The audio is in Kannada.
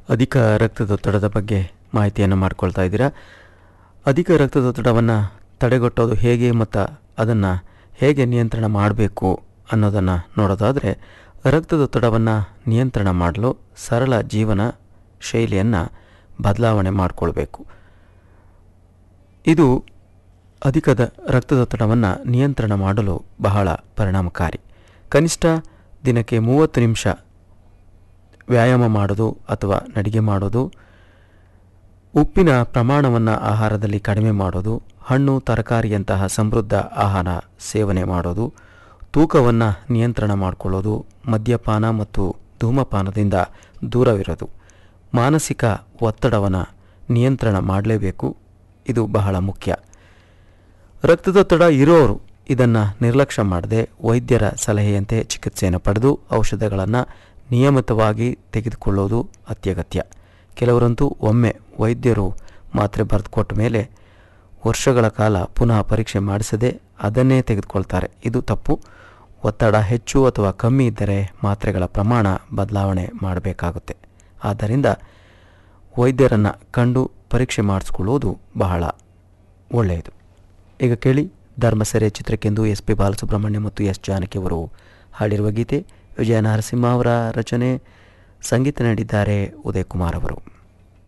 ಅಧಿಕ ರಕ್ತದೊತ್ತಡದ ಬಗ್ಗೆ ಮಾಹಿತಿಯನ್ನು ಮಾಡ್ಕೊಳ್ತಾ ಇದ್ದೀರಾ ಅಧಿಕ ರಕ್ತದೊತ್ತಡವನ್ನು ತಡೆಗಟ್ಟೋದು ಹೇಗೆ ಮತ್ತು ಅದನ್ನು ಹೇಗೆ ನಿಯಂತ್ರಣ ಮಾಡಬೇಕು ಅನ್ನೋದನ್ನು ನೋಡೋದಾದರೆ ರಕ್ತದೊತ್ತಡವನ್ನು ನಿಯಂತ್ರಣ ಮಾಡಲು ಸರಳ ಜೀವನ ಶೈಲಿಯನ್ನು ಬದಲಾವಣೆ ಮಾಡಿಕೊಳ್ಬೇಕು ಇದು ಅಧಿಕದ ರಕ್ತದೊತ್ತಡವನ್ನು ನಿಯಂತ್ರಣ ಮಾಡಲು ಬಹಳ ಪರಿಣಾಮಕಾರಿ ಕನಿಷ್ಠ ದಿನಕ್ಕೆ ಮೂವತ್ತು ನಿಮಿಷ ವ್ಯಾಯಾಮ ಮಾಡೋದು ಅಥವಾ ನಡಿಗೆ ಮಾಡೋದು ಉಪ್ಪಿನ ಪ್ರಮಾಣವನ್ನು ಆಹಾರದಲ್ಲಿ ಕಡಿಮೆ ಮಾಡೋದು ಹಣ್ಣು ತರಕಾರಿಯಂತಹ ಸಮೃದ್ಧ ಆಹಾರ ಸೇವನೆ ಮಾಡೋದು ತೂಕವನ್ನು ನಿಯಂತ್ರಣ ಮಾಡಿಕೊಳ್ಳೋದು ಮದ್ಯಪಾನ ಮತ್ತು ಧೂಮಪಾನದಿಂದ ದೂರವಿರೋದು ಮಾನಸಿಕ ಒತ್ತಡವನ್ನು ನಿಯಂತ್ರಣ ಮಾಡಲೇಬೇಕು ಇದು ಬಹಳ ಮುಖ್ಯ ರಕ್ತದೊತ್ತಡ ಇರೋರು ಇದನ್ನು ನಿರ್ಲಕ್ಷ್ಯ ಮಾಡದೆ ವೈದ್ಯರ ಸಲಹೆಯಂತೆ ಚಿಕಿತ್ಸೆಯನ್ನು ಪಡೆದು ಔಷಧಗಳನ್ನು ನಿಯಮಿತವಾಗಿ ತೆಗೆದುಕೊಳ್ಳೋದು ಅತ್ಯಗತ್ಯ ಕೆಲವರಂತೂ ಒಮ್ಮೆ ವೈದ್ಯರು ಮಾತ್ರೆ ಬರೆದುಕೊಟ್ಟ ಮೇಲೆ ವರ್ಷಗಳ ಕಾಲ ಪುನಃ ಪರೀಕ್ಷೆ ಮಾಡಿಸದೆ ಅದನ್ನೇ ತೆಗೆದುಕೊಳ್ತಾರೆ ಇದು ತಪ್ಪು ಒತ್ತಡ ಹೆಚ್ಚು ಅಥವಾ ಕಮ್ಮಿ ಇದ್ದರೆ ಮಾತ್ರೆಗಳ ಪ್ರಮಾಣ ಬದಲಾವಣೆ ಮಾಡಬೇಕಾಗುತ್ತೆ ಆದ್ದರಿಂದ ವೈದ್ಯರನ್ನು ಕಂಡು ಪರೀಕ್ಷೆ ಮಾಡಿಸ್ಕೊಳ್ಳುವುದು ಬಹಳ ಒಳ್ಳೆಯದು ಈಗ ಕೇಳಿ ಧರ್ಮಸೆರೆ ಚಿತ್ರಕ್ಕೆಂದು ಎಸ್ ಪಿ ಬಾಲಸುಬ್ರಹ್ಮಣ್ಯ ಮತ್ತು ಎಸ್ ಜಾನಕಿ ಅವರು ಹಾಡಿರುವ ಗೀತೆ ವಿಜಯ ನರಸಿಂಹ ಅವರ ರಚನೆ ಸಂಗೀತ ನೀಡಿದ್ದಾರೆ ಉದಯ್ ಕುಮಾರ್ ಅವರು